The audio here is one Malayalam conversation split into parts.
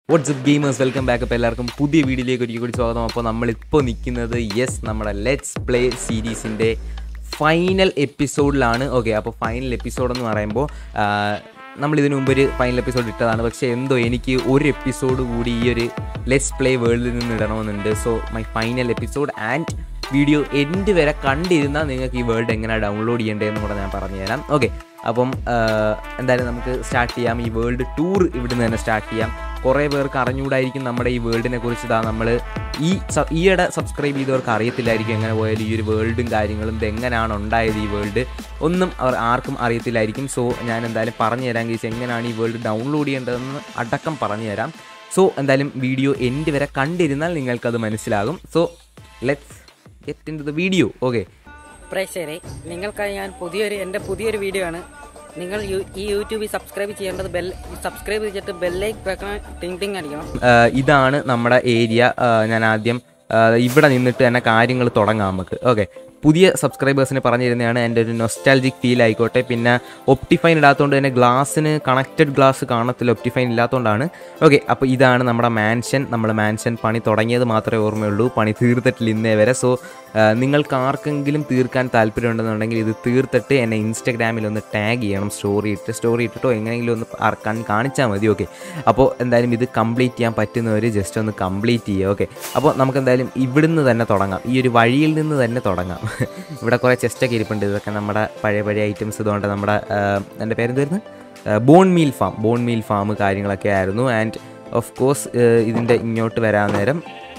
വാട്സ്അപ്പ് ഗെയിമേഴ്സ് വെൽക്കം ബാക്ക് അപ്പോൾ എല്ലാവർക്കും പുതിയ വീഡിയോയിലേക്ക് ഒരിക്കൽ കൂടി സ്വാഗതം അപ്പോൾ നമ്മളിപ്പോൾ നിൽക്കുന്നത് യെസ് നമ്മുടെ ലെറ്റ്സ് പ്ലേ സീരീസിൻ്റെ ഫൈനൽ എപ്പിസോഡിലാണ് ഓക്കെ അപ്പോൾ ഫൈനൽ എപ്പിസോഡ് എന്ന് പറയുമ്പോൾ നമ്മൾ ഇതിനു മുമ്പ് ഒരു ഫൈനൽ എപ്പിസോഡ് ഇട്ടതാണ് പക്ഷേ എന്തോ എനിക്ക് ഒരു എപ്പിസോഡ് കൂടി ഈ ഒരു ലെറ്റ്സ് പ്ലേ വേൾഡിൽ നിന്ന് ഇടണമെന്നുണ്ട് so my final episode and video end വരെ കണ്ടിരുന്നാൽ നിങ്ങൾക്ക് ഈ വേൾഡ് എങ്ങനെയാണ് ഡൗൺലോഡ് ചെയ്യേണ്ടതെന്ന് കൂടെ ഞാൻ പറഞ്ഞുതരാം ഓക്കെ അപ്പം ആ, എന്തായാലും നമുക്ക് സ്റ്റാർട്ട് ചെയ്യാം ഈ വേൾഡ് ടൂർ ഇവിടുന്ന് തന്നെ സ്റ്റാർട്ട് ചെയ്യാം കുറേ പേർക്ക് അറിഞ്ഞുകൂടായിരിക്കും നമ്മുടെ ഈ വേൾഡിനെ കുറിച്ച് ഇതാ നമ്മൾ ഈ സ- ഈയിടെ സബ്സ്ക്രൈബ് ചെയ്തവർക്ക് അറിയത്തില്ലായിരിക്കും എങ്ങനെ പോയാലും ഈ ഒരു വേൾഡും കാര്യങ്ങളും ഇത് എങ്ങനെയാണ് ഉണ്ടായത് ഈ വേൾഡ് ഒന്നും അവർ ആർക്കും അറിയത്തില്ലായിരിക്കും സോ ഞാൻ എന്തായാലും പറഞ്ഞു തരാം ഗീസ് എങ്ങനെയാണ് ഈ വേൾഡ് ഡൗൺലോഡ് ചെയ്യേണ്ടതെന്ന് അടക്കം പറഞ്ഞു തരാം സോ എന്തായാലും വീഡിയോ എൻഡ് വരെ കണ്ടിരുന്നാൽ നിങ്ങൾക്കത് മനസ്സിലാകും so let's get into the video okay പ്രേക്ഷകരെ നിങ്ങൾക്കായി ഞാൻ പുതിയൊരു എൻ്റെ പുതിയൊരു വീഡിയോ ആണ് നിങ്ങൾ യു- ഈ യൂട്യൂബിൽ സബ്സ്ക്രൈബ് ചെയ്യേണ്ടത് ബെൽ സബ്സ്ക്രൈബ് ചെയ്തിട്ട് ബെല്ലൈക്ക് വെക്കണം ടിങ് ടിങ് അടിക്കണം ആഹ് ഇതാണ് നമ്മുടെ ഏരിയ ഞാൻ ആദ്യം ആഹ് ഇവിടെ നിന്നിട്ട് തന്നെ കാര്യങ്ങൾ തുടങ്ങാം നമുക്ക് ഓക്കെ പുതിയ സബ്സ്ക്രൈബേഴ്സിന് പറഞ്ഞു തരുന്നതാണ് എൻ്റെ ഒരു നൊസ്റ്റാലജിക് ഫീൽ ആയിക്കോട്ടെ പിന്നെ ഒപ്റ്റിഫൈൻ ഇല്ലാത്തതുകൊണ്ട് തന്നെ ഗ്ലാസ്സിന് കണക്റ്റഡ് ഗ്ലാസ് കാണത്തില്ല ഒപ്റ്റിഫൈൻ ഇല്ലാത്തതുകൊണ്ടാണ് ഓക്കെ അപ്പോൾ ഇതാണ് നമ്മുടെ മാൻഷൻ നമ്മൾ മാൻഷൻ പണി തുടങ്ങിയത് മാത്രമേ ഓർമ്മയുള്ളൂ പണി തീർത്തിട്ടില്ല ഇന്നേ വരെ സോ നിങ്ങൾക്ക് ആർക്കെങ്കിലും തീർക്കാൻ താല്പര്യമുണ്ടെന്നുണ്ടെങ്കിൽ ഇത് തീർത്തിട്ട് എന്നെ ഇൻസ്റ്റാഗ്രാമിൽ ഒന്ന് ടാഗ് ചെയ്യണം സ്റ്റോറി ഇട്ട് സ്റ്റോറി ഇട്ടിട്ടോ എങ്ങനെയെങ്കിലും ഒന്ന് ആർ- കൺ- കാണിച്ചാൽ മതി ഓക്കെ അപ്പോൾ എന്തായാലും ഇത് കംപ്ലീറ്റ് ചെയ്യാൻ പറ്റുന്നവർ ജസ്റ്റ് ഒന്ന് കംപ്ലീറ്റ് ചെയ്യുക ഓക്കെ അപ്പോൾ നമുക്ക് എന്തായാലും ഇവിടുന്ന് തന്നെ തുടങ്ങാം ഈ ഒരു വഴിയിൽ നിന്ന് തന്നെ തുടങ്ങാം ഇവിടെ കുറേ ചെസ്റ്റൊക്കെ ഇരിപ്പുണ്ട് ഇതൊക്കെ നമ്മുടെ പഴയ പഴയ ഐറ്റംസ് ഇതുകൊണ്ട് നമ്മുടെ എൻ്റെ പേരെന്തായിരുന്നു bone meal farm bone meal farm കാര്യങ്ങളൊക്കെ ആയിരുന്നു ആൻഡ് ഓഫ് കോഴ്സ് ഇതിൻ്റെ ഇങ്ങോട്ട് വരാൻ നേരം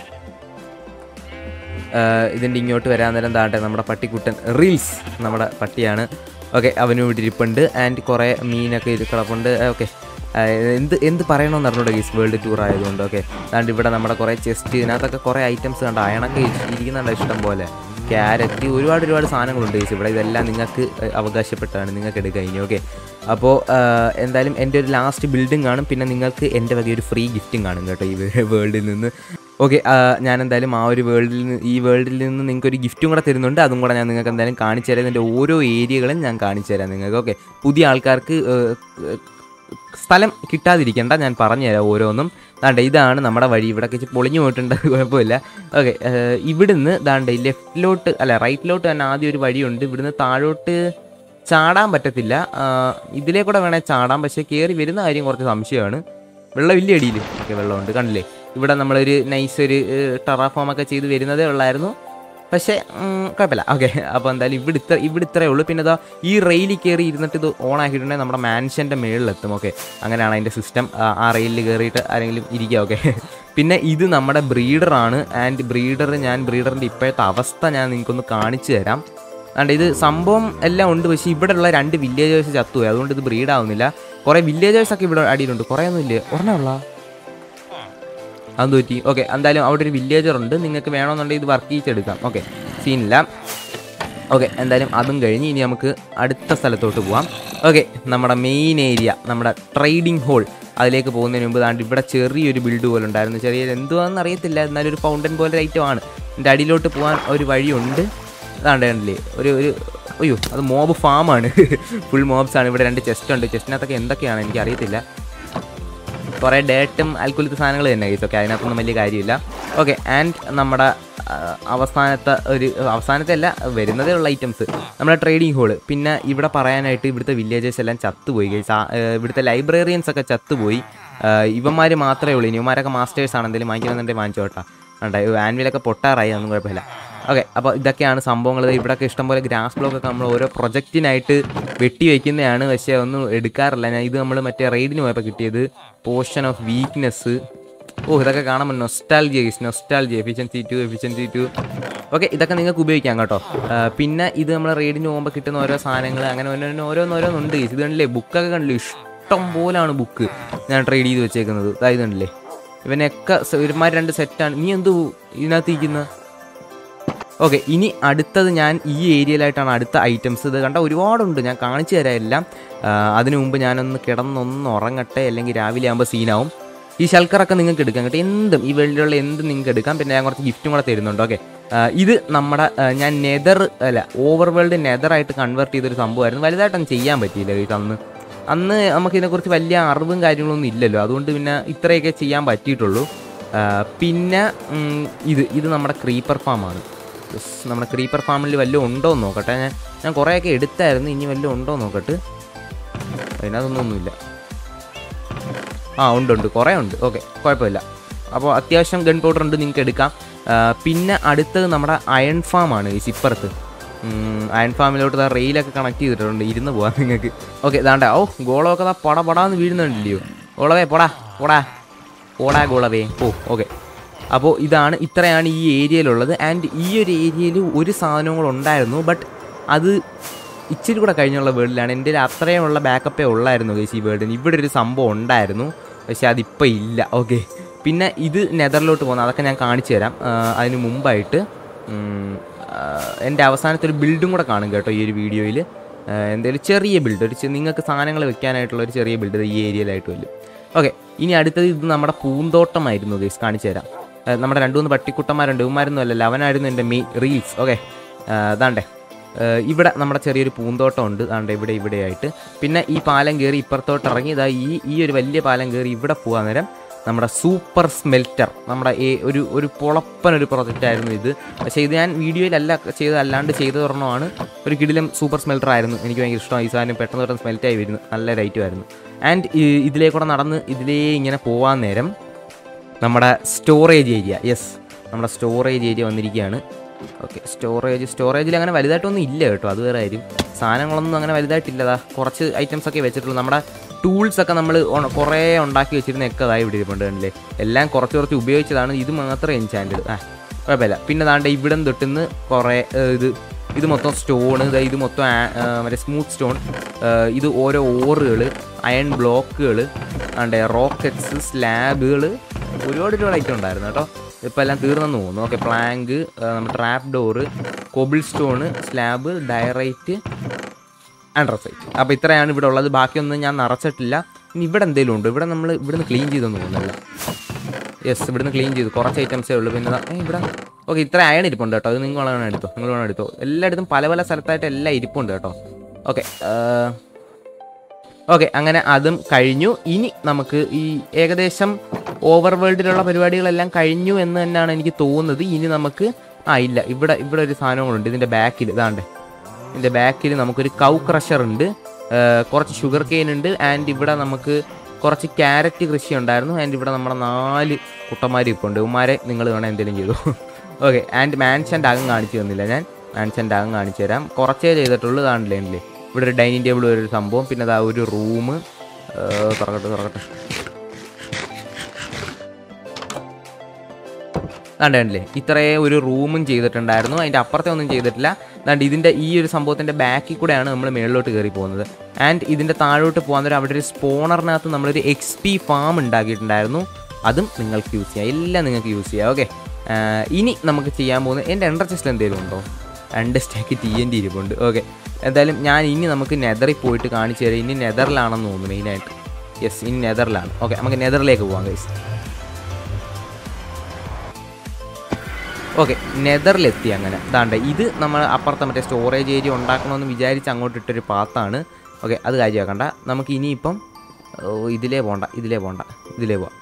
ആഹ് ഇതിൻ്റെ ഇങ്ങോട്ട് വരാൻ നേരം താണ്ടെ നമ്മുടെ പട്ടിക്കുട്ടൻ റീൽസ് നമ്മുടെ പട്ടിയാണ് ഓക്കെ അവനും ഇവിടെ ഇരിപ്പുണ്ട് ആൻഡ് കുറേ മീനൊക്കെ ഇത് കിടപ്പുണ്ട് ഓക്കെ എന്ത് എന്ത് പറയണമെന്ന് അറിഞ്ഞൂടെ ഗീസ് വേൾഡ് ടൂർ ആയതുകൊണ്ട് ഓക്കെ അതുകൊണ്ട് ഇവിടെ നമ്മുടെ കുറേ ചെസ്റ്റ് ഇതിനകത്തൊക്കെ കുറേ ഐറ്റംസ് കണ്ടോ അയണൊക്കെ ഇരിക്കുന്നുണ്ട് ഇഷ്ടം പോലെ ക്യാരറ്റ് ഒരുപാട് ഒരുപാട് സാധനങ്ങളുണ്ട് ഗീസ് ഇവിടെ ഇതെല്ലാം നിങ്ങൾക്ക് അവകാശപ്പെട്ടാണ് നിങ്ങൾക്ക് എടുക്കുക ഇനി ഓക്കെ അപ്പോൾ എന്തായാലും എൻ്റെ ഒരു ലാസ്റ്റ് ബിൽഡിംഗ് കാണും പിന്നെ നിങ്ങൾക്ക് എൻ്റെ വക ഒരു ഫ്രീ ഗിഫ്റ്റും കാണും കേട്ടോ ഈ വേൾഡിൽ നിന്ന് ഓക്കെ ഞാൻ എന്തായാലും ആ ഒരു വേൾഡിൽ നിന്ന് ഈ വേൾഡിൽ നിന്ന് നിങ്ങൾക്ക് ഒരു ഗിഫ്റ്റും കൂടെ തരുന്നുണ്ട് അതും കൂടെ ഞാൻ നിങ്ങൾക്ക് എന്തായാലും കാണിച്ചു തരാം ഇതിൻ്റെ ഓരോ ഏരിയകളും ഞാൻ കാണിച്ചു തരാം നിങ്ങൾക്ക് ഓക്കെ പുതിയ ആൾക്കാർക്ക് ഏഹ്, ഏഹ്, സ്ഥലം കിട്ടാതിരിക്കണ്ട ഞാൻ പറഞ്ഞുതരാം ഓരോന്നും ദാണ്ടെ ഇതാണ് നമ്മുടെ വഴി ഇവിടെ വെച്ച് പൊളിഞ്ഞു പോയിട്ടുണ്ട് കുഴപ്പമില്ല ഓക്കെ ഇവിടുന്ന് ദാണ്ടെ ലെഫ്റ്റിലോട്ട് അല്ല റൈറ്റിലോട്ട് തന്നെ ആദ്യം ഒരു വഴിയുണ്ട് ഇവിടുന്ന് താഴോട്ട് ചാടാൻ പറ്റത്തില്ല ആ, ഇതിലേ കൂടെ വേണേൽ ചാടാം പക്ഷേ കയറി വരുന്ന കാര്യം കുറച്ച് സംശയമാണ് വെള്ളമില്ല അടിയിൽ ഓക്കെ വെള്ളമുണ്ട് കണ്ടില്ലേ ഇവിടെ നമ്മളൊരു നൈസ് ഒരു ടെറാഫോം ഒക്കെ ചെയ്ത് വരുന്നതേ ഉള്ളായിരുന്നു പക്ഷേ ഉം, കുഴപ്പമില്ല ഓക്കെ അപ്പോൾ എന്തായാലും ഇവിടെ ഇത്ര ഇവിടെ ഇത്രയേ ഉള്ളൂ പിന്നെ ഇതാ ഈ റെയിലിൽ കയറി ഇരുന്നിട്ട് ഇത് ഓൺ ആക്കിയിട്ടുണ്ടെങ്കിൽ നമ്മുടെ മാൻഷൻ്റെ മേളിലെത്തും ഓക്കെ അങ്ങനെയാണ് അതിൻ്റെ സിസ്റ്റം ആ റെയിലിൽ കയറിയിട്ട് ആരെങ്കിലും ഇരിക്കുക ഓക്കെ പിന്നെ ഇത് നമ്മുടെ ബ്രീഡറാണ് ആൻഡ് ബ്രീഡർ ഞാൻ ബ്രീഡറിൻ്റെ ഇപ്പോഴത്തെ അവസ്ഥ ഞാൻ നിങ്ങൾക്കൊന്ന് കാണിച്ചു തരാം അതുകൊണ്ട് ഇത് സംഭവം എല്ലാം ഉണ്ട് പക്ഷേ ഇവിടെ ഉള്ള രണ്ട് വില്ലേജേഴ്സ് ചത്തുപോയി അതുകൊണ്ട് ഇത് ബ്രീഡ് ആവുന്നില്ല കുറേ വില്ലേജേഴ്സ് ഒക്കെ ഇവിടെ അടിയിലുണ്ട് കുറേ ഒന്നും ഇല്ലേ ഒരെണ്ണമുള്ള അതെന്ത് പറ്റി ഓക്കെ എന്തായാലും അവിടെ ഒരു വില്ലേജർ ഉണ്ട് നിങ്ങൾക്ക് വേണമെന്നുണ്ടെങ്കിൽ ഇത് വർക്ക് ചെയ്യിച്ചെടുക്കാം ഓക്കെ സീനില്ല ഓക്കെ എന്തായാലും അതും കഴിഞ്ഞ് ഇനി നമുക്ക് അടുത്ത സ്ഥലത്തോട്ട് പോവാം ഓക്കെ നമ്മുടെ മെയിൻ ഏരിയ നമ്മുടെ ട്രേഡിംഗ് ഹോൾ അതിലേക്ക് പോകുന്നതിന് മുമ്പ് ദാണ്ട് ഇവിടെ ചെറിയൊരു ബിൽഡ് പോലെ ഉണ്ടായിരുന്നു ചെറിയ എന്തുവാണെന്ന് അറിയത്തില്ല എന്നാലും ഒരു ഫൗണ്ടൻ പോലെ ഒരു ഐറ്റം ആണ് എൻ്റെ അടിയിലോട്ട് പോകാൻ ഒരു വഴിയുണ്ട് അതാണ്ട് കണ്ടില്ലേ ഒരു ഒരു അയ്യോ അത് മോബ് ഫാമാണ് ഫുൾ മോബ്സ് ആണ് ഇവിടെ രണ്ട് ചെസ്റ്റ് ഉണ്ട് ചെസ്റ്റിനകത്തൊക്കെ എന്തൊക്കെയാണ് എനിക്ക് അറിയത്തില്ല കുറേ ഡേറ്റും അൽക്കുലത്ത് സാധനങ്ങൾ തന്നെ ഗൈസ് ഓക്കെ അതിനകത്തൊന്നും വലിയ കാര്യമില്ല ഓക്കെ ആൻഡ് നമ്മുടെ ആ, അവസാനത്തെ ഒരു അവസാനത്തെ അല്ല വരുന്നതേ ഉള്ള ഐറ്റംസ് നമ്മുടെ ട്രേഡിംഗ് ഹോള് പിന്നെ ഇവിടെ പറയാനായിട്ട് ഇവിടുത്തെ വില്ലേജേഴ്സ് എല്ലാം ചത്തുപോയി ഗൈസ് ഇവിടുത്തെ ലൈബ്രറിയൻസ് ഒക്കെ ചത്തുപോയി ഇവന്മാർ മാത്രമേ ഉള്ളൂ ഇനി ഇവന്മാരൊക്കെ മാസ്റ്റേഴ്സ് ആണ് എന്തെങ്കിലും വാങ്ങിക്കണമെന്നുണ്ടെങ്കിൽ വാങ്ങിച്ചോട്ടാ ഉണ്ടായി ആനുവലൊക്കെ പൊട്ടാറായി അതൊന്നും കുഴപ്പമില്ല ഓക്കെ അപ്പോൾ ഇതൊക്കെയാണ് സംഭവങ്ങൾ ഇവിടെയൊക്കെ ഇഷ്ടംപോലെ ഗ്രാസ് ബ്ലോക്ക് ഒക്കെ നമ്മൾ ഓരോ പ്രൊജക്റ്റിനായിട്ട് വെട്ടി വയ്ക്കുന്നതാണ് പക്ഷേ ഒന്നും എടുക്കാറില്ല ഞാൻ ഇത് നമ്മൾ മറ്റേ റെയ്ഡിന് പോയപ്പോൾ കിട്ടിയത് പോർഷൻ ഓഫ് വീക്ക്നെസ് ഓ ഇതൊക്കെ കാണുമ്പോൾ nostalgia nostalgia efficiency two efficiency two okay ഇതൊക്കെ നിങ്ങൾക്ക് ഉപയോഗിക്കാം കേട്ടോ ആ, പിന്നെ ഇത് നമ്മൾ റെയ്ഡിന് പോകുമ്പോൾ കിട്ടുന്ന ഓരോ സാധനങ്ങൾ അങ്ങനെ ഓരോന്ന് ഓരോന്നോരോന്നുണ്ട് ഇത് കണ്ടില്ലേ ബുക്കൊക്കെ കണ്ടില്ലേ ഇഷ്ടം പോലാണ് ബുക്ക് ഞാൻ ട്രേഡ് ചെയ്ത് വെച്ചേക്കുന്നത് അതായത് കണ്ടില്ലേ ഇവനൊക്കെ സ- ഒരുമാതിരി രണ്ട് സെറ്റാണ് നീ എന്തു ഇതിനകത്ത് ഇരിക്കുന്ന ഓക്കെ ഇനി അടുത്തത് ഞാൻ ഈ ഏരിയയിലായിട്ടാണ് അടുത്ത ഐറ്റംസ് ഇത് കണ്ട ഒരുപാടുണ്ട് ഞാൻ കാണിച്ചു തരാം എല്ലാം ആ, അതിനു മുമ്പ് ഞാനൊന്ന് കിടന്നൊന്ന് ഉറങ്ങട്ടെ അല്ലെങ്കിൽ രാവിലെ ആകുമ്പോൾ സീനാവും ഈ ശൽക്കറൊക്കെ നിങ്ങൾക്ക് എടുക്കാം കേട്ടോ എന്തും ഈ വെള്ളിയുള്ള എന്തും നിങ്ങൾക്ക് എടുക്കാം പിന്നെ ഞാൻ കുറച്ച് ഗിഫ്റ്റും കൂടെ തരുന്നുണ്ട് ഓക്കെ ഇത് നമ്മുടെ ആ, ഞാൻ നെതർ അല്ല ഓവർ വേൾഡ് നെതറായിട്ട് കൺവേർട്ട് ചെയ്തൊരു സംഭവമായിരുന്നു വലുതായിട്ടൊന്നും ചെയ്യാൻ പറ്റിയില്ല ഇത് അന്ന് അന്ന് നമുക്ക് ഇതിനെക്കുറിച്ച് വലിയ അറിവും കാര്യങ്ങളൊന്നും ഇല്ലല്ലോ അതുകൊണ്ട് പിന്നെ ഇത്രയൊക്കെ ചെയ്യാൻ പറ്റിയിട്ടുള്ളൂ ആ, പിന്നെ ഉം, ഇത് ഇത് നമ്മുടെ ക്രീപ്പർ ഫാമാണ് യെസ് നമ്മുടെ ക്രീപ്പർ ഫാമിൽ വല്ലതും ഉണ്ടോ എന്ന് നോക്കട്ടെ ഞാൻ ഞാൻ കുറേയൊക്കെ എടുത്തായിരുന്നു ഇനി വല്ലതും ഉണ്ടോ എന്ന് നോക്കട്ടെ അതിനകത്തൊന്നും ഒന്നുമില്ല ആ ഉണ്ട് ഉണ്ട് കുറേ ഉണ്ട് ഓക്കെ കുഴപ്പമില്ല അപ്പോൾ അത്യാവശ്യം ഗൺ പൗഡർ ഉണ്ട് നിങ്ങൾക്ക് എടുക്കാം ആ, പിന്നെ അടുത്തത് നമ്മുടെ അയൺ ഫാം ആണ് ഈ സിപ്പറത്ത് അയൺ ഫാമിലോട്ട് ദാ റെയിലൊക്കെ കണക്ട് ചെയ്തിട്ടുണ്ട് ഇരുന്ന് പോവാം നിങ്ങൾക്ക് ഓക്കെ ദാണ്ട ഓ ഗോളമൊക്കെ ദാ പട പടാന്ന് വീഴുന്നുണ്ടല്ലയോ ഗോളവേ പോടാ പോടാ പോടാ ഗോളവേ ഓ ഓക്കെ അപ്പോൾ ഇതാണ് ഇത്രയാണ് ഈ ഏരിയയിലുള്ളത് ആൻഡ് ഈ ഒരു ഏരിയയിൽ ഒരു സാധനവും കൂടെ ഉണ്ടായിരുന്നു ബട്ട് അത് ഇച്ചിരി കൂടെ കഴിഞ്ഞുള്ള വേർഡിലാണ് എൻ്റെ കയ്യിൽ അത്രയുമുള്ള ബാക്കപ്പേ ഉള്ളായിരുന്നു ഗൈസ് ഈ വേർഡിന് ഇവിടെ ഒരു സംഭവം ഉണ്ടായിരുന്നു പക്ഷെ അതിപ്പോൾ ഇല്ല ഓക്കെ പിന്നെ ഇത് നെതറിലോട്ട് പോകുന്നത് അതൊക്കെ ഞാൻ കാണിച്ചു തരാം ആ, അതിന് മുമ്പായിട്ട് ഉം, ആ, എൻ്റെ അവസാനത്തെ ഒരു ബിൽഡും കൂടെ കാണും കേട്ടോ ഈ ഒരു വീഡിയോയിൽ എന്തെങ്കിലും ചെറിയ ബിൽഡ് ഒരു ചെ- നിങ്ങൾക്ക് സാധനങ്ങൾ വെക്കാനായിട്ടുള്ള ഒരു ചെറിയ ബിൽഡ് ഈ ഏരിയയിലായിട്ട് വരും ഓക്കെ ഇനി അടുത്തത് ഇത് നമ്മുടെ പൂന്തോട്ടമായിരുന്നു ഗൈസ് കാണിച്ചു തരാം ആ, നമ്മുടെ രണ്ട് മൂന്ന് പട്ടിക്കുട്ടന്മാരുണ്ട് ഇവന്മാരൊന്നും അല്ലല്ലോ അവനായിരുന്നു എൻ്റെ മെയിൻ റീൽസ് ഓക്കെ അതാണ്ടേ ഏഹ് ഇവിടെ നമ്മുടെ ചെറിയൊരു പൂന്തോട്ടം ഉണ്ട് അതുകൊണ്ട് ഇവിടെ ഇവിടെയായിട്ട് പിന്നെ ഈ പാലം കയറി ഇപ്പുറത്തോട്ട് ഇറങ്ങി ഇതാ ഈ ഈ ഒരു വലിയ പാലം കയറി ഇവിടെ പോകാൻ നേരം നമ്മുടെ സൂപ്പർ സ്മെൽറ്റർ നമ്മുടെ ഈ ഒരു ഒരു പൊളപ്പൻ ഒരു പ്രൊജക്റ്റ് ആയിരുന്നു ഇത് പക്ഷേ ഇത് ഞാൻ വീഡിയോയിലല്ല ചെയ്ത് അല്ലാണ്ട് ചെയ്ത ഒരെണ്ണമാണ് ഒരു കിടിലം സൂപ്പർ സ്മെൽറ്റർ ആയിരുന്നു എനിക്ക് ഭയങ്കര ഇഷ്ടമായി ഈ സാധനം പെട്ടെന്ന് പെട്ടെന്ന് സ്മെൽറ്റായി വരുന്നു നല്ല റൈറ്റും ആയിരുന്നു ആൻഡ് ഇതിലേക്കൂടെ നടന്ന് ഇതിലേ ഇങ്ങനെ പോകാൻ നേരം നമ്മുടെ സ്റ്റോറേജ് ഏരിയ യെസ് നമ്മുടെ സ്റ്റോറേജ് ഏരിയ വന്നിരിക്കുകയാണ് ഓക്കെ സ്റ്റോറേജ് സ്റ്റോറേജിൽ അങ്ങനെ വലുതായിട്ടൊന്നും ഇല്ല കേട്ടോ അത് വേറെ കാര്യം സാധനങ്ങളൊന്നും അങ്ങനെ വലുതായിട്ടില്ലതാ കുറച്ച് ഐറ്റംസ് ഒക്കെ വെച്ചിട്ടുള്ളൂ നമ്മുടെ ടൂൾസ് ഒക്കെ നമ്മൾ കുറേ ഉണ്ടാക്കി വെച്ചിരുന്നൊക്കെ അതായി ഇവിടെ ഇരിപ്പുണ്ട് കണ്ടില്ലേ എല്ലാം കുറച്ച് കുറച്ച് ഉപയോഗിച്ചതാണ് ഇത് മാത്രം എൻചാൻഡ് ആ കുഴപ്പമില്ല പിന്നെ ദാണ്ട് ഇവിടെ തൊട്ടുന്ന് കുറേ ഏഹ്, ഇത് ഇത് മൊത്തം സ്റ്റോൺ ഇത് മൊത്തം ആ- ആ, മറ്റേ സ്മൂത്ത് സ്റ്റോൺ ഇത് ഓരോ ഓറുകൾ അയൺ ബ്ലോക്കുകൾ ആണ്ടെ റോക്കറ്റ്സ് സ്ലാബുകൾ ഒരുപാട് ഒരുപാട് ഐറ്റം ഉണ്ടായിരുന്നു കേട്ടോ ഇപ്പോൾ എല്ലാം തീർന്നെന്ന് തോന്നുന്നു ഓക്കെ പ്ലാങ്ക് നമ്മുടെ trap door cobble stone slab diorite andesite അപ്പോൾ ഇത്രയാണ് ഇവിടെ ഉള്ളത് ബാക്കിയൊന്നും ഞാൻ നിറച്ചിട്ടില്ല ഇനി ഇവിടെ എന്തെങ്കിലും ഉണ്ടോ ഇവിടെ നമ്മൾ ഇവിടുന്ന് ക്ലീൻ ചെയ്തൊന്നും തോന്നുന്നില്ല യെസ് ഇവിടുന്ന് ക്ലീൻ ചെയ്തു കുറച്ച് ഐറ്റംസേ ഉള്ളൂ പിന്നെ ദാ- ഏ, ഇവിടെ ഓക്കെ ഇത്ര അയൺ ഇരിപ്പുണ്ട് കേട്ടോ അത് നിങ്ങൾ വേണം എടുത്തോ നിങ്ങൾ വേണം എടുത്തോ എല്ലായിടത്തും പല പല സ്ഥലത്തായിട്ട് എല്ലാം ഇരിപ്പുണ്ട് കേട്ടോ ഓക്കെ ഓക്കെ അങ്ങനെ അതും കഴിഞ്ഞു ഇനി നമുക്ക് ഈ ഏകദേശം ഓവർ വേൾഡിലുള്ള പരിപാടികളെല്ലാം കഴിഞ്ഞു എന്ന് തന്നെയാണ് എനിക്ക് തോന്നുന്നത് ഇനി നമുക്ക് ആ ഇല്ല ഇവിടെ ഇവിടെ ഒരു സാധനം കൂടെ ഉണ്ട് ഇതിൻ്റെ ബാക്കിൽ ഇതാണ്ട് ഇതിൻ്റെ ബാക്കിൽ നമുക്കൊരു കൗ ക്രഷർ ഉണ്ട് ആ, കുറച്ച് ഷുഗർ കെയിൻ ഉണ്ട് ആൻഡ് ഇവിടെ നമുക്ക് കുറച്ച് ക്യാരറ്റ് കൃഷി ഉണ്ടായിരുന്നു ആൻഡ് ഇവിടെ നമ്മുടെ നാല് കുട്ടന്മാർ ഇപ്പോൾ ഉണ്ട് ഉമ്മാരെ നിങ്ങൾ വേണം എന്തെങ്കിലും ചെയ്തു ഓക്കെ ആൻഡ് മാൻഷൻ്റെ അകം കാണിച്ചു തന്നില്ല ഞാൻ മാൻഷൻ്റെ അകം കാണിച്ചു തരാം കുറച്ചേ ചെയ്തിട്ടുള്ളൂ കാണില്ലേ ഇതില്. ഇവിടെ ഒരു ഡൈനിങ് ടേബിൾ ഒരു സംഭവം പിന്നെ അതാ ഒരു റൂം തുറക്കട്ടെ തുറക്കട്ടെ ദാണ്ട് കണ്ടില്ലേ ഇത്രയേ ഒരു റൂമും ചെയ്തിട്ടുണ്ടായിരുന്നു അതിൻ്റെ അപ്പുറത്തെ ഒന്നും ചെയ്തിട്ടില്ല ദാണ്ട് ഇതിൻ്റെ ഈ ഒരു സംഭവത്തിൻ്റെ ബാക്കിൽ കൂടെയാണ് നമ്മൾ മേളിലോട്ട് കയറി പോകുന്നത് ആൻഡ് ഇതിൻ്റെ താഴോട്ട് പോകാൻ നേരം അവിടെ ഒരു സ്പോണറിനകത്ത് നമ്മളൊരു എക്സ് പി ഫാം ഉണ്ടാക്കിയിട്ടുണ്ടായിരുന്നു അതും നിങ്ങൾക്ക് യൂസ് ചെയ്യാം എല്ലാം നിങ്ങൾക്ക് യൂസ് ചെയ്യാം ഓക്കെ ഇനി നമുക്ക് ചെയ്യാൻ പോകുന്നത് എൻ്റെ എൻഡർ ചെസ്റ്റിൽ എന്തെങ്കിലും ഉണ്ടോ രണ്ട് സ്റ്റാക്ക് ടി എൻ ഡി ഇരിപ്പുണ്ട് ഓക്കെ എന്തായാലും ഞാൻ ഇനി നമുക്ക് നെതറിൽ പോയിട്ട് കാണിച്ചു തരാം ഇനി നെതറിലാണെന്ന് തോന്നുന്നു മെയിനായിട്ട് യെസ് ഇനി നെതറിലാണ് ഓക്കെ നമുക്ക് നെതറിലേക്ക് പോകാം ഗൈസ് ഓക്കെ നെതറിലെത്തി അങ്ങനെ ദാണ്ട ഇത് നമ്മൾ അപ്പുറത്തെ മറ്റേ സ്റ്റോറേജ് ഏരിയ ഉണ്ടാക്കണമെന്ന് വിചാരിച്ച് അങ്ങോട്ട് ഇട്ടൊരു പാത്താണ് ഓക്കെ അത് കാര്യമാക്കണ്ട നമുക്ക് ഇനിയിപ്പം ഓ, ഇതിലേ പോണ്ട ഇതിലേ പോണ്ട ഇതിലേ പോവാം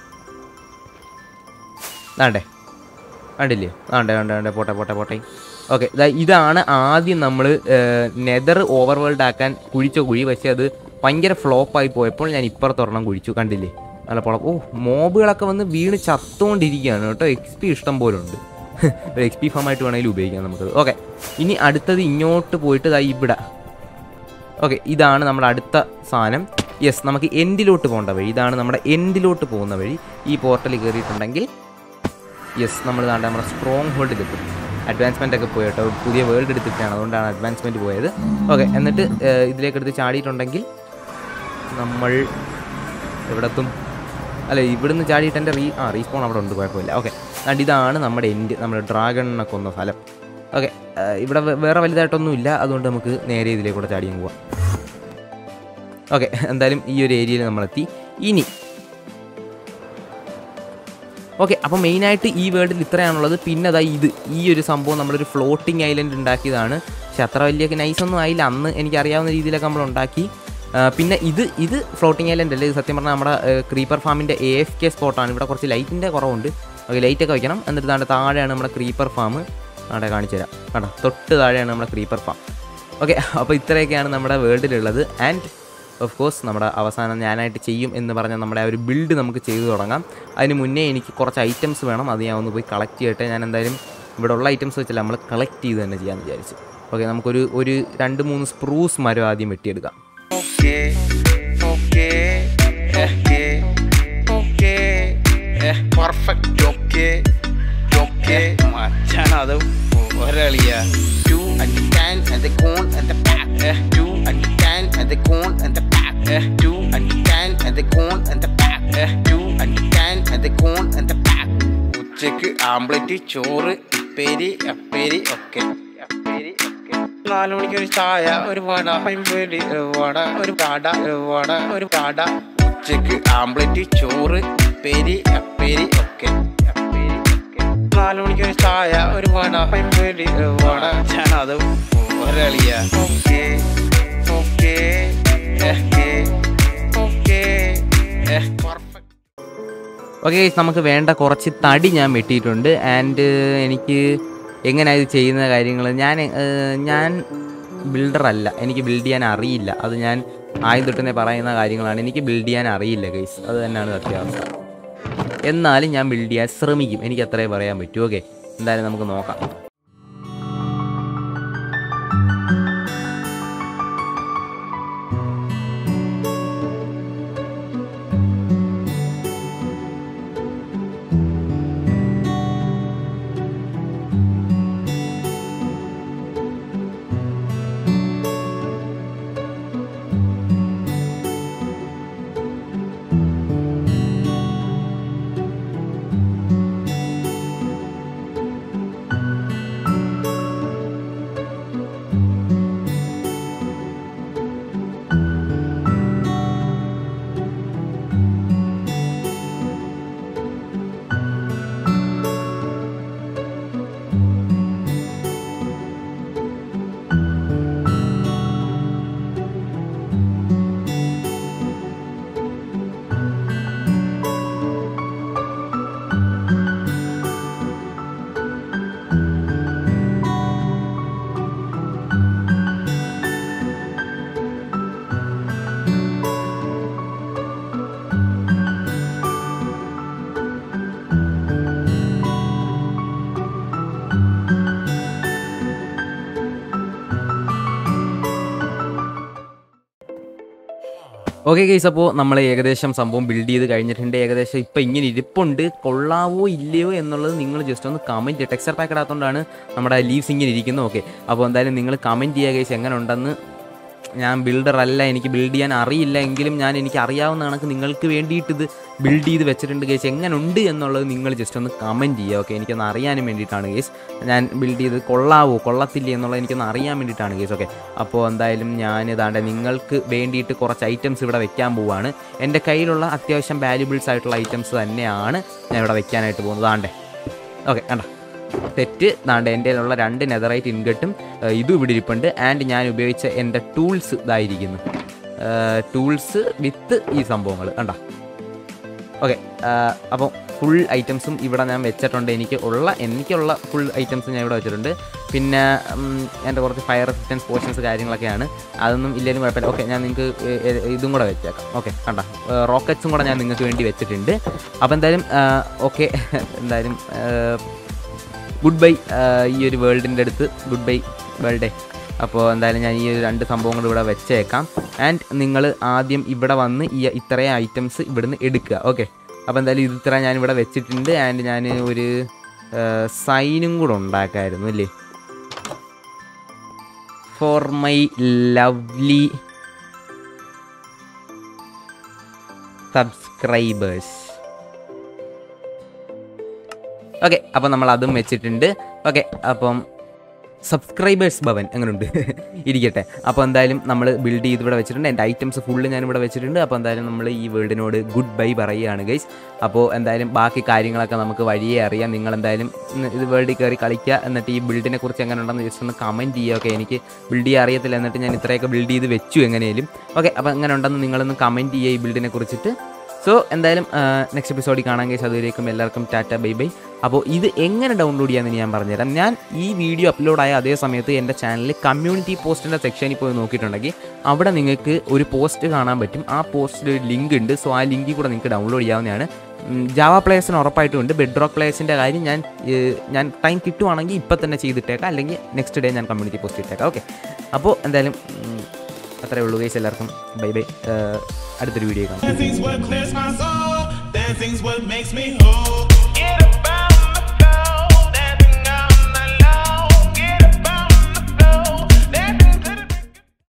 ദാണ്ടേ കണ്ടില്ലേ വേണ്ടേ വേണ്ട വേണ്ട പോട്ടെ പോട്ടെ പോട്ടെ ഓക്കെ ഇതാണ് ആദ്യം നമ്മൾ നെതർ ഓവർ വേൾഡ് ആക്കാൻ കുഴിച്ച കുഴി പക്ഷേ അത് ഭയങ്കര ഫ്ലോപ്പായി പോയപ്പോൾ ഞാൻ ഇപ്പുറത്തൊരെണ്ണം കുഴിച്ചു കണ്ടില്ലേ നല്ല പൊളം ഓ മോബുകളൊക്കെ വന്ന് വീണ് ചത്തുകൊണ്ടിരിക്കുകയാണ് കേട്ടോ എക്സ് പി ഇഷ്ടം പോലെ ഉണ്ട് ഒരു എക്സ് പി ഫാമായിട്ട് വേണമെങ്കിൽ ഉപയോഗിക്കാം നമുക്കത് ഓക്കെ ഇനി അടുത്തത് ഇങ്ങോട്ട് പോയിട്ട് ദാ ഇവിടെ ഓക്കെ ഇതാണ് നമ്മുടെ അടുത്ത സാധനം യെസ് നമുക്ക് എൻഡിലോട്ട് പോകേണ്ട വഴി ഇതാണ് നമ്മുടെ എൻഡിലോട്ട് പോകുന്ന വഴി ഈ പോർട്ടലിൽ കയറിയിട്ടുണ്ടെങ്കിൽ യെസ് നമ്മൾ താണ്ട നമ്മുടെ സ്ട്രോങ് ഹോൾഡിലെത്തും അഡ്വാൻസ്മെൻ്റ് ഒക്കെ പോയി കേട്ടോ പുതിയ വേൾഡ് എടുത്തിട്ടാണ് അതുകൊണ്ടാണ് അഡ്വാൻസ്മെൻറ്റ് പോയത് ഓക്കെ എന്നിട്ട് ഏഹ്, ഇതിലേക്ക് എടുത്ത് ചാടിയിട്ടുണ്ടെങ്കിൽ നമ്മൾ എവിടെത്തും അല്ല ഇവിടുന്ന് ചാടിയിട്ട് എൻ്റെ റീ ആ റീസ്പോൺ അവിടെ ഉണ്ട് കുഴപ്പമില്ല ഓക്കെ അതുകൊണ്ട് ഇതാണ് നമ്മുടെ എൻഡ് നമ്മുടെ ഡ്രാഗണിനെ കൊന്ന സ്ഥലം ഓക്കെ ഇവിടെ വേ- വേറെ വലുതായിട്ടൊന്നും ഇല്ല അതുകൊണ്ട് നമുക്ക് നേരെ ഇതിലേക്കൂടെ ചാടിയും പോവാം ഓക്കെ എന്തായാലും ഈ ഒരു ഏരിയയിൽ നമ്മളെത്തി ഇനി ഓക്കെ അപ്പോൾ മെയിനായിട്ട് ഈ വേൾഡിൽ ഇത്രയാണുള്ളത് പിന്നെ അതാ ഇത് ഈ ഒരു സംഭവം നമ്മളൊരു ഫ്ലോട്ടിംഗ് ഐലൻഡ് ഉണ്ടാക്കിയതാണ് പക്ഷെ അത്ര വലിയ നൈസൊന്നും ആയില്ല അന്ന് എനിക്കറിയാവുന്ന രീതിയിലൊക്കെ നമ്മൾ ഉണ്ടാക്കി പിന്നെ ഇത് ഇത് ഫ്ലോട്ടിംഗ് ഐലൻഡ് അല്ലേ ഇത് സത്യം പറഞ്ഞാൽ നമ്മുടെ ക്രീപ്പർ ഫാമിൻ്റെ എ എഫ് കെ സ്പോട്ടാണ് ഇവിടെ കുറച്ച് ലൈറ്റിൻ്റെ കുറവുണ്ട് ഓക്കെ ലൈറ്റൊക്കെ വയ്ക്കണം എന്നിട്ട് താണ്ട് താഴെയാണ് നമ്മുടെ ക്രീപ്പർ ഫാം അവിടെ കാണിച്ചു തരാം കേട്ടോ തൊട്ട് താഴെയാണ് നമ്മുടെ ക്രീപ്പർ ഫാം ഓക്കെ അപ്പോൾ ഇത്രയൊക്കെയാണ് നമ്മുടെ വേൾഡിലുള്ളത് ആൻഡ് ഓഫ് കോഴ്സ് നമ്മുടെ അവസാനം ഞാനായിട്ട് ചെയ്യും എന്ന് പറഞ്ഞാൽ നമ്മുടെ ആ ഒരു ബിൽഡ് നമുക്ക് ചെയ്തു തുടങ്ങാം അതിന് മുന്നേ എനിക്ക് കുറച്ച് ഐറ്റംസ് വേണം അത് ഞാൻ ഒന്ന് പോയി കളക്ട് ചെയ്യട്ടെ ഞാൻ എന്തായാലും ഇവിടെ ഉള്ള ഐറ്റംസ് വെച്ചല്ല നമ്മൾ കളക്ട് ചെയ്ത് തന്നെ ചെയ്യാമെന്ന് വിചാരിച്ചു ഓക്കെ നമുക്കൊരു ഒരു രണ്ട് മൂന്ന് സ്പ്രൂസ് മരം ആദ്യം വെട്ടിയെടുക്കാം Okay, okay, okay, okay, eh, perfect, okay, okay. മച്ചാനത് ഒരളിയ two and the can and the cone and the pack, eh, two and the can and the cone and the pack, eh, two and the can and the cone and the pack, eh, two and the can and the cone and the pack. ഉച്ചക്ക് ആംപ്ലേറ്റ് ചോറ് ഉപ്പേരി അപ്പേരി ഒക്കെ അപ്പേരി ഒക്കെ നാലു മണിക്ക് ഒരു ചായ ഒരു വട പൈമ്പേരി വട ഒരു കാട വട ഒരു കാട ഉച്ചക്ക് ആംപ്ലേറ്റ് ചോറ് ഉപ്പേരി അപ്പേരി ഒക്കെ അപ്പേരി ഒക്കെ നാലു മണിക്ക് ഒരു ചായ ഒരു വട പൈമ്പേരി വട ഞാനത് ഒരളിയ okay okay okay perfect okay നമുക്ക് വേണ്ട കുറച്ച് തടി ഞാൻ വെട്ടിയിട്ടുണ്ട് ആൻഡ് എനിക്ക് എങ്ങനെയാണ് ഇത് ചെയ്യുന്ന കാര്യങ്ങൾ ഞാൻ ഏഹ്, ഞാൻ ബിൽഡറല്ല എനിക്ക് ബിൽഡ് ചെയ്യാൻ അറിയില്ല അത് ഞാൻ ആദ്യം തൊട്ട് തന്നെ പറയുന്ന കാര്യങ്ങളാണ് എനിക്ക് ബിൽഡ് ചെയ്യാൻ അറിയില്ല ഗൈസ് അത് തന്നെയാണ് സത്യാവസ്ഥ എന്നാലും ഞാൻ ബിൽഡ് ചെയ്യാൻ ശ്രമിക്കും എനിക്ക് അത്രേ പറയാൻ പറ്റൂ ഓക്കെ എന്തായാലും നമുക്ക് നോക്കാം ഓക്കെ കേസ് അപ്പോൾ നമ്മൾ ഏകദേശം സംഭവം ബിൽഡ് ചെയ്ത് കഴിഞ്ഞിട്ടുണ്ട് ഏകദേശം ഇപ്പോൾ ഇങ്ങനെ ഇരിപ്പുണ്ട് കൊള്ളാവോ ഇല്ലയോ എന്നുള്ളത് നിങ്ങൾ ജസ്റ്റ് ഒന്ന് കമൻറ്റ് ചെയ്യുക ടെക്സ്ചർ പാക്ക് ഇടാത്തതുകൊണ്ടാണ് നമ്മുടെ ലീവ്സ് ഇങ്ങനെ ഇരിക്കുന്നത് ഓക്കെ അപ്പോൾ എന്തായാലും നിങ്ങൾ കമൻറ്റ് ചെയ്യുക കേസ് എങ്ങനെ ഉണ്ടെന്ന് ഞാൻ ബിൽഡർ അല്ല എനിക്ക് ബിൽഡ് ചെയ്യാൻ അറിയില്ല എങ്കിലും ഞാൻ എനിക്ക് അറിയാവുന്ന കണക്ക് നിങ്ങൾക്ക് വേണ്ടിയിട്ട് ഇത് ബിൽഡ് ചെയ്ത് വെച്ചിട്ടുണ്ട് കേസ് എങ്ങനെ ഉണ്ട് എന്നുള്ളത് നിങ്ങൾ ജസ്റ്റ് ഒന്ന് കമൻറ്റ് ചെയ്യുക ഓക്കെ എനിക്കൊന്ന് അറിയാനും വേണ്ടിയിട്ടാണ് കേസ് ഞാൻ ബിൽഡ് ചെയ്ത് കൊള്ളാവോ കൊള്ളത്തില്ലേ എന്നുള്ളത് എനിക്കൊന്ന് അറിയാൻ വേണ്ടിയിട്ടാണ് കേസ് ഓക്കെ അപ്പോൾ എന്തായാലും ഞാൻ ഇതാണ്ട് നിങ്ങൾക്ക് വേണ്ടിയിട്ട് കുറച്ച് ഐറ്റംസ് ഇവിടെ വെക്കാൻ പോവുകയാണ് എൻ്റെ കയ്യിലുള്ള അത്യാവശ്യം വാല്യുബിൾസ് ആയിട്ടുള്ള ഐറ്റംസ് തന്നെയാണ് ഞാൻ ഇവിടെ വെക്കാനായിട്ട് പോകുന്നത് ആണ്ടേ ഓക്കെ കണ്ട സെറ്റ് ദാണ്ട് എൻ്റെ കയ്യിലുള്ള രണ്ട് നെതറൈറ്റ് ഇൻഗട്ടും ഏഹ്, ഇതും ഇവിടെ ഇരിപ്പുണ്ട് ആൻഡ് ഞാൻ ഉപയോഗിച്ച എൻ്റെ ടൂൾസ് ഇതായിരിക്കുന്നു ടൂൾസ് വിത്ത് ഈ സംഭവങ്ങൾ കണ്ട ഓക്കെ അപ്പോൾ ഫുൾ ഐറ്റംസും ഇവിടെ ഞാൻ വെച്ചിട്ടുണ്ട് എനിക്ക് ഉള്ള എനിക്കുള്ള ഫുൾ ഐറ്റംസ് ഞാൻ ഇവിടെ വെച്ചിട്ടുണ്ട് പിന്നെ ഉം, എൻ്റെ കുറച്ച് ഫയർ റെസിസ്റ്റൻസ് പോർഷൻസ് കാര്യങ്ങളൊക്കെയാണ് അതൊന്നും ഇല്ലെങ്കിലും കുഴപ്പമില്ല ഓക്കെ ഞാൻ നിങ്ങൾക്ക് ഇതും കൂടെ വെച്ചേക്കാം ഓക്കെ കണ്ട റോക്കറ്റ്സും കൂടെ ഞാൻ നിങ്ങൾക്ക് വേണ്ടി വെച്ചിട്ടുണ്ട് അപ്പോൾ എന്തായാലും ഓക്കെ എന്തായാലും ഗുഡ് ബൈ ഈ ഒരു വേൾഡിൻ്റെ അടുത്ത് ഗുഡ് ബൈ വേൾഡേ അപ്പോൾ എന്തായാലും ഞാൻ ഈ ഒരു രണ്ട് സംഭവങ്ങൾ ഇവിടെ വെച്ചേക്കാം ആൻഡ് നിങ്ങൾ ആദ്യം ഇവിടെ വന്ന് ഈ ഇത്രയും ഐറ്റംസ് ഇവിടുന്ന് എടുക്കുക ഓക്കെ അപ്പോൾ എന്തായാലും ഇത് ഇത്ര ഞാൻ ഇവിടെ വെച്ചിട്ടുണ്ട് ആൻഡ് ഞാൻ ഒരു സൈനും കൂടെ ഉണ്ടാക്കായിരുന്നു അല്ലേ for my lovely subscribers okay അപ്പം നമ്മൾ അതും വെച്ചിട്ടുണ്ട് ഓക്കെ അപ്പം സബ്സ്ക്രൈബേഴ്സ് ഭവൻ എങ്ങനെയുണ്ട് ഇരിക്കട്ടെ അപ്പോൾ എന്തായാലും നമ്മൾ ബിൽഡ് ചെയ്ത് ഇവിടെ വെച്ചിട്ടുണ്ട് എൻ്റെ ഐറ്റംസ് ഫുള്ള് ഞാൻ ഇവിടെ വെച്ചിട്ടുണ്ട് അപ്പോൾ എന്തായാലും നമ്മൾ ഈ വേൾഡിനോട് ഗുഡ് ബൈ പറയുകയാണ് ഗൈസ് അപ്പോൾ എന്തായാലും ബാക്കി കാര്യങ്ങളൊക്കെ നമുക്ക് വഴിയേ അറിയാം നിങ്ങൾ എന്തായാലും ഇന്ന് ഇത് വേൾഡിൽ കയറി കളിക്കുക എന്നിട്ട് ഈ ബിൽഡിനെ കുറിച്ച് എങ്ങനെ ഉണ്ടെന്ന് ജസ്റ്റ് ഒന്ന് കമൻറ്റ് ചെയ്യുക ഓക്കെ എനിക്ക് ബിൽഡ് ചെയ്യാൻ അറിയത്തില്ല എന്നിട്ട് ഞാൻ ഇത്രയൊക്കെ ബിൽഡ് ചെയ്ത് വെച്ചു എങ്ങനെയും ഓക്കെ അപ്പോൾ എങ്ങനെ ഉണ്ടെന്ന് നിങ്ങളൊന്ന് കമൻറ്റ് ചെയ്യുക ഈ ബിൽഡിനെ കുറിച്ചിട്ട് സോ എന്തായാലും നെക്സ്റ്റ് എപ്പിസോഡിൽ കാണാൻ കേസ് അതുവരേക്കും എല്ലാവർക്കും ടാറ്റ ബൈ ബൈ അപ്പോൾ ഇത് എങ്ങനെ ഡൗൺലോഡ് ചെയ്യാമെന്ന് ഞാൻ പറഞ്ഞുതരാം ഞാൻ ഈ വീഡിയോ അപ്ലോഡ് ആയ അതേ സമയത്ത് എൻ്റെ ചാനലിൽ കമ്മ്യൂണിറ്റി പോസ്റ്റിൻ്റെ സെക്ഷനിൽ പോയി നോക്കിയിട്ടുണ്ടെങ്കിൽ അവിടെ നിങ്ങൾക്ക് ഒരു പോസ്റ്റ് കാണാൻ പറ്റും ആ പോസ്റ്റിൽ ഒരു ലിങ്ക് ഉണ്ട് സോ ആ ലിങ്കിൽ കൂടെ നിങ്ങൾക്ക് ഡൗൺലോഡ് ചെയ്യാവുന്നതാണ് ജാവ പ്ലേയേഴ്സിന് ഉറപ്പായിട്ടും ഉണ്ട് ബെഡ് റോക്ക് പ്ലേയേഴ്സിൻ്റെ കാര്യം ഞാൻ ഏഹ്, ഞാൻ ടൈം കിട്ടുവാണെങ്കിൽ ഇപ്പം തന്നെ ചെയ്തിട്ടേക്കാം അല്ലെങ്കിൽ നെക്സ്റ്റ് ഡേ ഞാൻ കമ്മ്യൂണിറ്റി പോസ്റ്റ് ഇട്ടേക്കാം ഓക്കെ അപ്പോൾ എന്തായാലും ഉം, അത്രേ ഉള്ളൂ ഗൈസ് എല്ലാവർക്കും ബൈ ബൈ അടുത്തൊരു വീഡിയോ കാണാം Dancing's what clears my soul. Dancing's what makes me whole.